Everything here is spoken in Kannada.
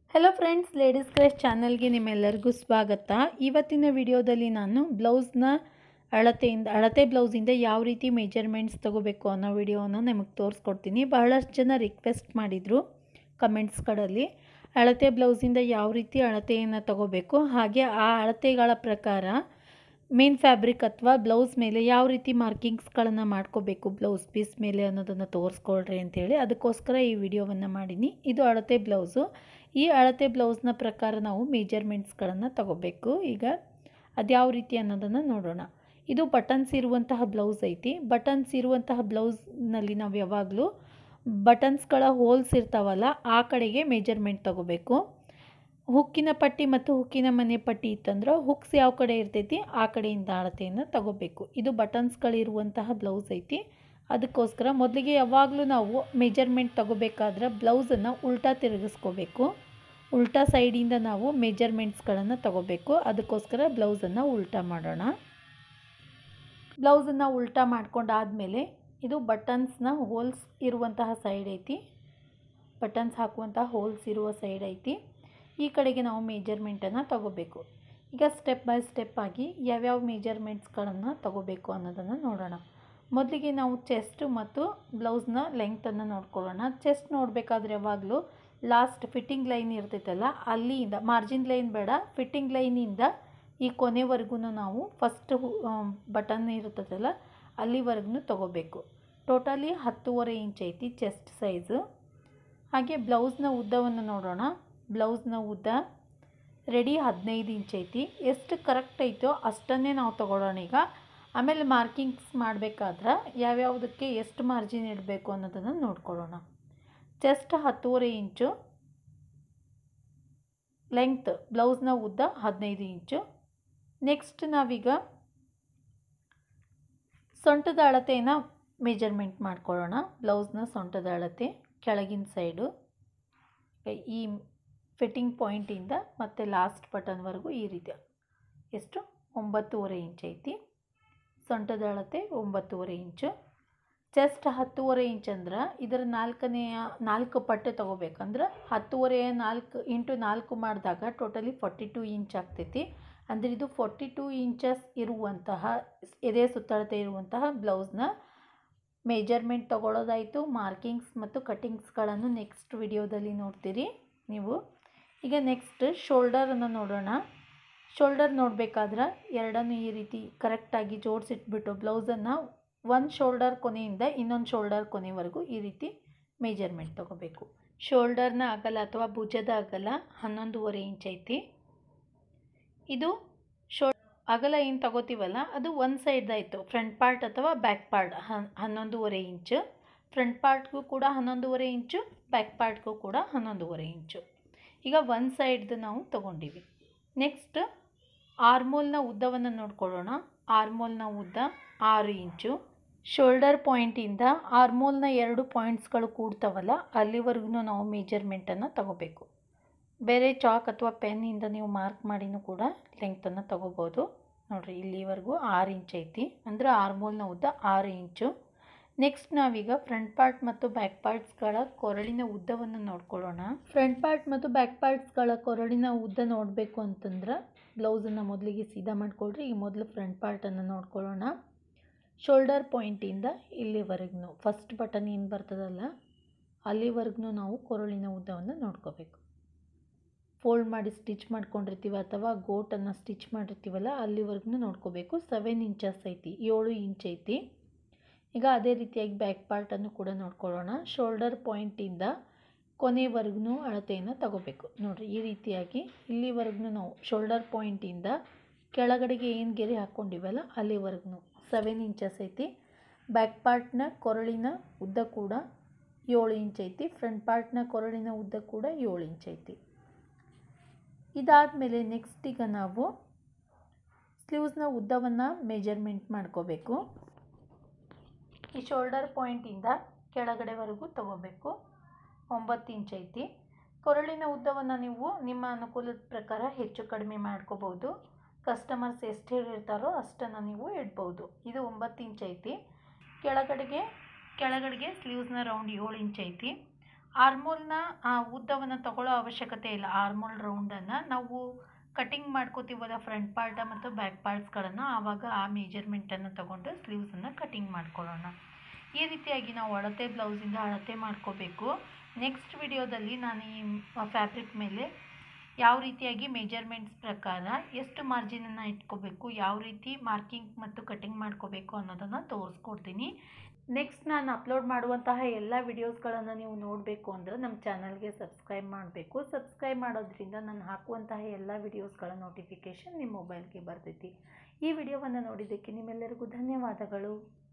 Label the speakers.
Speaker 1: ಹಲೋ ಫ್ರೆಂಡ್ಸ್ ಲೇಡೀಸ್ ಕ್ರಶ್ ಚಾನಲ್ಗೆ ನಿಮ್ಮೆಲ್ಲರಿಗೂ ಸ್ವಾಗತ ಇವತ್ತಿನ ವಿಡಿಯೋದಲ್ಲಿ ನಾನು ಬ್ಲೌಸ್ನ ಅಳತೆಯಿಂದ ಅಳತೆ ಬ್ಲೌಸಿಂದ ಯಾವ ರೀತಿ ಮೆಜರ್ಮೆಂಟ್ಸ್ ತೊಗೋಬೇಕು ಅನ್ನೋ ವಿಡಿಯೋನ ನಿಮಗೆ ತೋರಿಸ್ಕೊಡ್ತೀನಿ ಬಹಳಷ್ಟು ಜನ ರಿಕ್ವೆಸ್ಟ್ ಮಾಡಿದರು ಕಮೆಂಟ್ಸ್ಗಳಲ್ಲಿ ಅಳತೆ ಬ್ಲೌಸಿಂದ ಯಾವ ರೀತಿ ಅಳತೆಯನ್ನು ತಗೋಬೇಕು ಹಾಗೆ ಆ ಅಳತೆಗಳ ಪ್ರಕಾರ ಮೇನ್ ಫ್ಯಾಬ್ರಿಕ್ ಅಥವಾ ಬ್ಲೌಸ್ ಮೇಲೆ ಯಾವ ರೀತಿ ಮಾರ್ಕಿಂಗ್ಸ್ಗಳನ್ನು ಮಾಡ್ಕೋಬೇಕು ಬ್ಲೌಸ್ ಪೀಸ್ ಮೇಲೆ ಅನ್ನೋದನ್ನು ತೋರಿಸ್ಕೊಳ್ರಿ ಅಂಥೇಳಿ ಅದಕ್ಕೋಸ್ಕರ ಈ ವಿಡಿಯೋವನ್ನು ಮಾಡೀನಿ ಇದು ಅಳತೆ ಬ್ಲೌಸು ಈ ಅಳತೆ ಬ್ಲೌಸ್ನ ಪ್ರಕಾರ ನಾವು ಮೆಜರ್ಮೆಂಟ್ಸ್ಗಳನ್ನು ತಗೋಬೇಕು ಈಗ ಅದ್ಯಾವ ರೀತಿ ಅನ್ನೋದನ್ನು ನೋಡೋಣ ಇದು ಬಟನ್ಸ್ ಇರುವಂತಹ ಬ್ಲೌಸ್ ಐತಿ ಬಟನ್ಸ್ ಇರುವಂತಹ ಬ್ಲೌಸ್ನಲ್ಲಿ ನಾವು ಯಾವಾಗಲೂ ಬಟನ್ಸ್ಗಳ ಹೋಲ್ಸ್ ಇರ್ತಾವಲ್ಲ ಆ ಕಡೆಗೆ ಮೆಜರ್ಮೆಂಟ್ ತಗೋಬೇಕು ಹುಕ್ಕಿನ ಪಟ್ಟಿ ಮತ್ತು ಹುಕ್ಕಿನ ಮನೆ ಪಟ್ಟಿ ಇತ್ತಂದ್ರೆ ಹುಕ್ಸ್ ಯಾವ ಕಡೆ ಇರ್ತೈತಿ ಆ ಕಡೆಯಿಂದ ಅಳತೆಯನ್ನು ತಗೋಬೇಕು ಇದು ಬಟನ್ಸ್ಗಳಿರುವಂತಹ ಬ್ಲೌಸ್ ಐತಿ ಅದಕ್ಕೋಸ್ಕರ ಮೊದಲಿಗೆ ಯಾವಾಗಲೂ ನಾವು ಮೆಜರ್ಮೆಂಟ್ ತಗೋಬೇಕಾದ್ರೆ ಬ್ಲೌಸನ್ನು ಉಲ್ಟಾ ತಿರುಗಿಸ್ಕೋಬೇಕು ಉಲ್ಟಾ ಸೈಡಿಂದ ನಾವು ಮೆಜರ್ಮೆಂಟ್ಸ್ಗಳನ್ನು ತಗೋಬೇಕು ಅದಕ್ಕೋಸ್ಕರ ಬ್ಲೌಸನ್ನು ಉಲ್ಟಾ ಮಾಡೋಣ ಬ್ಲೌಸನ್ನು ಉಲ್ಟಾ ಮಾಡ್ಕೊಂಡಾದಮೇಲೆ ಇದು ಬಟನ್ಸ್ನ ಹೋಲ್ಸ್ ಇರುವಂತಹ ಸೈಡ್ ಐತಿ ಬಟನ್ಸ್ ಹಾಕುವಂತಹ ಹೋಲ್ಸ್ ಇರುವ ಸೈಡ್ ಐತಿ ಈ ಕಡೆಗೆ ನಾವು ಮೆಜರ್ಮೆಂಟನ್ನು ತಗೋಬೇಕು ಈಗ ಸ್ಟೆಪ್ ಬೈ ಸ್ಟೆಪ್ ಆಗಿ ಯಾವ್ಯಾವ ಮೆಜರ್ಮೆಂಟ್ಸ್ಗಳನ್ನು ತಗೋಬೇಕು ಅನ್ನೋದನ್ನು ನೋಡೋಣ ಮೊದಲಿಗೆ ನಾವು ಚೆಸ್ಟ್ ಮತ್ತು ಬ್ಲೌಸ್ನ ಲೆಂಗ್ತನ್ನು ನೋಡ್ಕೊಳ್ಳೋಣ ಚೆಸ್ಟ್ ನೋಡಬೇಕಾದ್ರೆ ಯಾವಾಗಲೂ ಲಾಸ್ಟ್ ಫಿಟ್ಟಿಂಗ್ ಲೈನ್ ಇರ್ತೈತಲ್ಲ ಅಲ್ಲಿಂದ ಮಾರ್ಜಿನ್ ಲೈನ್ ಬೇಡ ಫಿಟ್ಟಿಂಗ್ ಲೈನಿಂದ ಈ ಕೊನೆವರೆಗೂ ನಾವು ಫಸ್ಟ್ ಬಟನ್ ಇರ್ತದಲ್ಲ ಅಲ್ಲಿವರೆಗೂ ತಗೋಬೇಕು ಟೋಟಲಿ ಹತ್ತುವರೆ ಇಂಚ್ ಐತಿ ಚೆಸ್ಟ್ ಸೈಜು ಹಾಗೆ ಬ್ಲೌಸ್ನ ಉದ್ದವನ್ನು ನೋಡೋಣ ಬ್ಲೌಸ್ನ ಉದ್ದ ರೆಡಿ ಹದಿನೈದು ಇಂಚ್ ಐತಿ ಎಷ್ಟು ಕರೆಕ್ಟ್ ಐತೋ ಅಷ್ಟನ್ನೇ ನಾವು ತಗೊಳ್ಳೋಣ ಈಗ ಆಮೇಲೆ ಮಾರ್ಕಿಂಗ್ಸ್ ಮಾಡಬೇಕಾದ್ರೆ ಯಾವ್ಯಾವುದಕ್ಕೆ ಎಷ್ಟು ಮಾರ್ಜಿನ್ ಇಡಬೇಕು ಅನ್ನೋದನ್ನು ನೋಡ್ಕೊಳ್ಳೋಣ ಚೆಸ್ಟ್ ಹತ್ತುವರೆ ಇಂಚು ಲೆಂಗ್ತ್ ಬ್ಲೌಸ್ನ ಉದ್ದ ಹದಿನೈದು ಇಂಚು ನೆಕ್ಸ್ಟ್ ನಾವೀಗ ಸೊಂಟದ ಅಳತೆಯನ್ನು ಮೆಜರ್ಮೆಂಟ್ ಮಾಡ್ಕೊಳ್ಳೋಣ ಬ್ಲೌಸ್ನ ಸೊಂಟದ ಅಳತೆ ಕೆಳಗಿನ ಸೈಡು ಈ ಫಿಟ್ಟಿಂಗ್ ಪಾಯಿಂಟಿಂದ ಮತ್ತು ಲಾಸ್ಟ್ ಬಟನ್ವರೆಗೂ ಈ ರೀತಿ ಎಷ್ಟು ಒಂಬತ್ತುವರೆ ಇಂಚ್ ಐತಿ ಸೊಂಟದ ಅಳತೆ ಒಂಬತ್ತುವರೆ ಇಂಚು ಚೆಸ್ಟ್ ಹತ್ತುವರೆ ಇಂಚ್ ಅಂದ್ರೆ ಇದರ ನಾಲ್ಕನೆಯ ನಾಲ್ಕು ಪಟ್ಟು ತೊಗೋಬೇಕಂದ್ರೆ ಹತ್ತುವರೆ ನಾಲ್ಕು ಇಂಟು ನಾಲ್ಕು ಮಾಡಿದಾಗ ಟೋಟಲಿ ಫಾರ್ಟಿ ಟೂ ಇಂಚ್ ಆಗ್ತೈತಿ ಅಂದರೆ ಇದು ಫಾರ್ಟಿ ಟೂ ಇಂಚಸ್ ಇರುವಂತಹ ಎದೆ ಸುತ್ತಳತೆ ಇರುವಂತಹ ಬ್ಲೌಸ್ನ ಮೆಜರ್ಮೆಂಟ್ ತೊಗೊಳ್ಳೋದಾಯಿತು ಮಾರ್ಕಿಂಗ್ಸ್ ಮತ್ತು ಕಟ್ಟಿಂಗ್ಸ್ಗಳನ್ನು ನೆಕ್ಸ್ಟ್ ವಿಡಿಯೋದಲ್ಲಿ ನೋಡ್ತೀರಿ ನೀವು ಈಗ ನೆಕ್ಸ್ಟ್ ಶೋಲ್ಡರನ್ನು ನೋಡೋಣ ಶೋಲ್ಡರ್ ನೋಡಬೇಕಾದ್ರೆ ಎರಡನ್ನೂ ಈ ರೀತಿ ಕರೆಕ್ಟಾಗಿ ಜೋಡಿಸಿಟ್ಬಿಟ್ಟು ಬ್ಲೌಸನ್ನು ಒಂದು ಶೋಲ್ಡರ್ ಕೊನೆಯಿಂದ ಇನ್ನೊಂದು ಶೋಲ್ಡರ್ ಕೊನೆವರೆಗೂ ಈ ರೀತಿ ಮೆಜರ್ಮೆಂಟ್ ತೊಗೋಬೇಕು ಶೋಲ್ಡರ್ನ ಅಗಲ ಅಥವಾ ಭುಜದ ಅಗಲ ಹನ್ನೊಂದುವರೆ ಇಂಚ್ ಐತಿ ಇದು ಶೋ ಅಗಲ ಏನು ತಗೋತೀವಲ್ಲ ಅದು ಒಂದು ಸೈಡ್ದಾಯಿತು ಫ್ರಂಟ್ ಪಾರ್ಟ್ ಅಥವಾ ಬ್ಯಾಕ್ ಪಾರ್ಟ್ ಹನ್ನೊಂದುವರೆ ಇಂಚು ಫ್ರಂಟ್ ಪಾರ್ಟ್ಗೂ ಕೂಡ ಹನ್ನೊಂದುವರೆ ಇಂಚು ಬ್ಯಾಕ್ ಪಾರ್ಟ್ಗೂ ಕೂಡ ಹನ್ನೊಂದುವರೆ ಇಂಚು ಈಗ ಒಂದು ಸೈಡ್ದು ನಾವು ತೊಗೊಂಡಿವಿ ನೆಕ್ಸ್ಟ್ ಆರ್ಮೋಲ್ನ ಉದ್ದವನ್ನು ನೋಡ್ಕೊಳ್ಳೋಣ ಆರ್ಮೋಲ್ನ ಉದ್ದ ಆರು ಇಂಚು ಶೋಲ್ಡರ್ ಪಾಯಿಂಟಿಂದ ಆರ್ಮೋಲ್ನ ಎರಡು ಪಾಯಿಂಟ್ಸ್ಗಳು ಕೂಡ್ತಾವಲ್ಲ ಅಲ್ಲಿವರೆಗೂ ನಾವು ಮೆಜರ್ಮೆಂಟನ್ನು ತಗೋಬೇಕು ಬೇರೆ ಚಾಕ್ ಅಥವಾ ಪೆನ್ನಿಂದ ನೀವು ಮಾರ್ಕ್ ಮಾಡಿನೂ ಕೂಡ ಲೆಂಗ್ತನ್ನು ತಗೋಬೋದು ನೋಡಿರಿ ಇಲ್ಲಿವರೆಗೂ ಆರು ಇಂಚ್ ಐತಿ ಅಂದರೆ ಆರ್ಮೋಲ್ನ ಉದ್ದ ಆರು ಇಂಚು ನೆಕ್ಸ್ಟ್ ನಾವೀಗ ಫ್ರಂಟ್ ಪಾರ್ಟ್ ಮತ್ತು ಬ್ಯಾಕ್ ಪಾರ್ಟ್ಸ್ಗಳ ಕೊರಳಿನ ಉದ್ದವನ್ನು ನೋಡ್ಕೊಳ್ಳೋಣ ಫ್ರಂಟ್ ಪಾರ್ಟ್ ಮತ್ತು ಬ್ಯಾಕ್ ಪಾರ್ಟ್ಸ್ಗಳ ಕೊರಳಿನ ಉದ್ದ ನೋಡಬೇಕು ಅಂತಂದ್ರೆ ಬ್ಲೌಸನ್ನು ಮೊದಲಿಗೆ ಸೀದಾ ಮಾಡ್ಕೊಳ್ರಿ ಈಗ ಮೊದಲು ಫ್ರಂಟ್ ಪಾರ್ಟನ್ನು ನೋಡ್ಕೊಳ್ಳೋಣ ಶೋಲ್ಡರ್ ಪಾಯಿಂಟಿಂದ ಇಲ್ಲಿವರೆಗೂ ಫಸ್ಟ್ ಬಟನ್ ಏನು ಬರ್ತದಲ್ಲ ಅಲ್ಲಿವರೆಗೂ ನಾವು ಕೊರಳಿನ ಉದ್ದವನ್ನು ನೋಡ್ಕೋಬೇಕು ಫೋಲ್ಡ್ ಮಾಡಿ ಸ್ಟಿಚ್ ಮಾಡ್ಕೊಂಡಿರ್ತೀವಿ ಅಥವಾ ಗೋಟನ್ನು ಸ್ಟಿಚ್ ಮಾಡಿರ್ತೀವಲ್ಲ ಅಲ್ಲಿವರೆಗೂ ನೋಡ್ಕೋಬೇಕು ಸೆವೆನ್ ಇಂಚಸ್ ಐತಿ ಏಳು ಇಂಚ್ ಐತಿ ಈಗ ಅದೇ ರೀತಿಯಾಗಿ ಬ್ಯಾಕ್ ಪಾರ್ಟನ್ನು ಕೂಡ ನೋಡ್ಕೊಳ್ಳೋಣ ಶೋಲ್ಡರ್ ಪಾಯಿಂಟಿಂದ ಕೊನೆವರೆಗೂ ಅಳತೆಯನ್ನು ತಗೋಬೇಕು ನೋಡಿರಿ ಈ ರೀತಿಯಾಗಿ ಇಲ್ಲಿವರೆಗೂ ನಾವು ಶೋಲ್ಡರ್ ಪಾಯಿಂಟಿಂದ ಕೆಳಗಡೆಗೆ ಏನು ಗೆರೆ ಹಾಕ್ಕೊಂಡಿವಲ್ಲ ಅಲ್ಲಿವರೆಗೂ ಸೆವೆನ್ ಇಂಚಸ್ ಐತಿ ಬ್ಯಾಕ್ ಪಾರ್ಟ್ನ ಕೊರಳಿನ ಉದ್ದ ಕೂಡ ಏಳು ಇಂಚ್ ಐತಿ ಫ್ರಂಟ್ ಪಾರ್ಟ್ನ ಕೊರಳಿನ ಉದ್ದ ಕೂಡ ಏಳು ಇಂಚ್ ಐತಿ ಇದಾದಮೇಲೆ ನೆಕ್ಸ್ಟ್ ಈಗ ನಾವು ಸ್ಲೀವ್ಸ್ನ ಉದ್ದವನ್ನು ಮೆಜರ್ಮೆಂಟ್ ಮಾಡ್ಕೋಬೇಕು ಈ ಶೋಲ್ಡರ್ ಪಾಯಿಂಟಿಂದ ಕೆಳಗಡೆವರೆಗೂ ತಗೋಬೇಕು ಒಂಬತ್ತು ಇಂಚ್ ಐತಿ ಕೊರಳಿನ ಉದ್ದವನ್ನು ನೀವು ನಿಮ್ಮ ಅನುಕೂಲದ ಪ್ರಕಾರ ಹೆಚ್ಚು ಕಡಿಮೆ ಮಾಡ್ಕೋಬೋದು ಕಸ್ಟಮರ್ಸ್ ಎಷ್ಟು ಹೇಳಿರ್ತಾರೋ ಅಷ್ಟನ್ನು ನೀವು ಇಡ್ಬೋದು ಇದು ಒಂಬತ್ತು ಇಂಚ್ ಐತಿ ಕೆಳಗಡೆಗೆ ಕೆಳಗಡೆಗೆ ಸ್ಲೀವ್ಸ್ನ ರೌಂಡ್ ಏಳು ಇಂಚ್ ಐತಿ ಆರ್ಮೋಲ್ನ ಉದ್ದವನ್ನು ತಗೊಳ್ಳೋ ಅವಶ್ಯಕತೆ ಇಲ್ಲ ಆರ್ಮೋಲ್ ರೌಂಡನ್ನು ನಾವು ಕಟಿಂಗ್ ಮಾಡ್ಕೋತೀವಲ್ಲ ಫ್ರಂಟ್ ಪಾರ್ಟ ಮತ್ತು ಬ್ಯಾಕ್ ಪಾರ್ಟ್ಸ್ಗಳನ್ನು ಆವಾಗ ಆ ಮೆಜರ್ಮೆಂಟನ್ನು ತಗೊಂಡು ಸ್ಲೀವ್ಸನ್ನು ಕಟಿಂಗ್ ಮಾಡ್ಕೊಳ್ಳೋಣ ಈ ರೀತಿಯಾಗಿ ನಾವು ಅಳತೆ ಬ್ಲೌಸಿಂದ ಅಳತೆ ಮಾಡ್ಕೋಬೇಕು ನೆಕ್ಸ್ಟ್ ವಿಡಿಯೋದಲ್ಲಿ ನಾನು ಈ ಫ್ಯಾಬ್ರಿಕ್ ಮೇಲೆ ಯಾವ ರೀತಿಯಾಗಿ ಮೆಜರ್ಮೆಂಟ್ಸ್ ಪ್ರಕಾರ ಎಷ್ಟು ಮಾರ್ಜಿನನ್ನು ಇಟ್ಕೋಬೇಕು ಯಾವ ರೀತಿ ಮಾರ್ಕಿಂಗ್ ಮತ್ತು ಕಟಿಂಗ್ ಮಾಡ್ಕೋಬೇಕು ಅನ್ನೋದನ್ನು ತೋರಿಸ್ಕೊಡ್ತೀನಿ ನೆಕ್ಸ್ಟ್ ನಾನು ಅಪ್ಲೋಡ್ ಮಾಡುವಂತಹ ಎಲ್ಲ ವಿಡಿಯೋಸ್ಗಳನ್ನು ನೀವು ನೋಡಬೇಕು ಅಂದರೆ ನಮ್ಮ ಚಾನಲ್ಗೆ ಸಬ್ಸ್ಕ್ರೈಬ್ ಮಾಡಬೇಕು ಸಬ್ಸ್ಕ್ರೈಬ್ ಮಾಡೋದ್ರಿಂದ ನಾನು ಹಾಕುವಂತಹ ಎಲ್ಲ ವಿಡಿಯೋಸ್ಗಳ ನೋಟಿಫಿಕೇಷನ್ ನಿಮ್ಮ ಮೊಬೈಲ್ಗೆ ಬರ್ತೈತಿ ಈ ವಿಡಿಯೋವನ್ನು ನೋಡಿದ್ದಕ್ಕೆ ನಿಮ್ಮೆಲ್ಲರಿಗೂ ಧನ್ಯವಾದಗಳು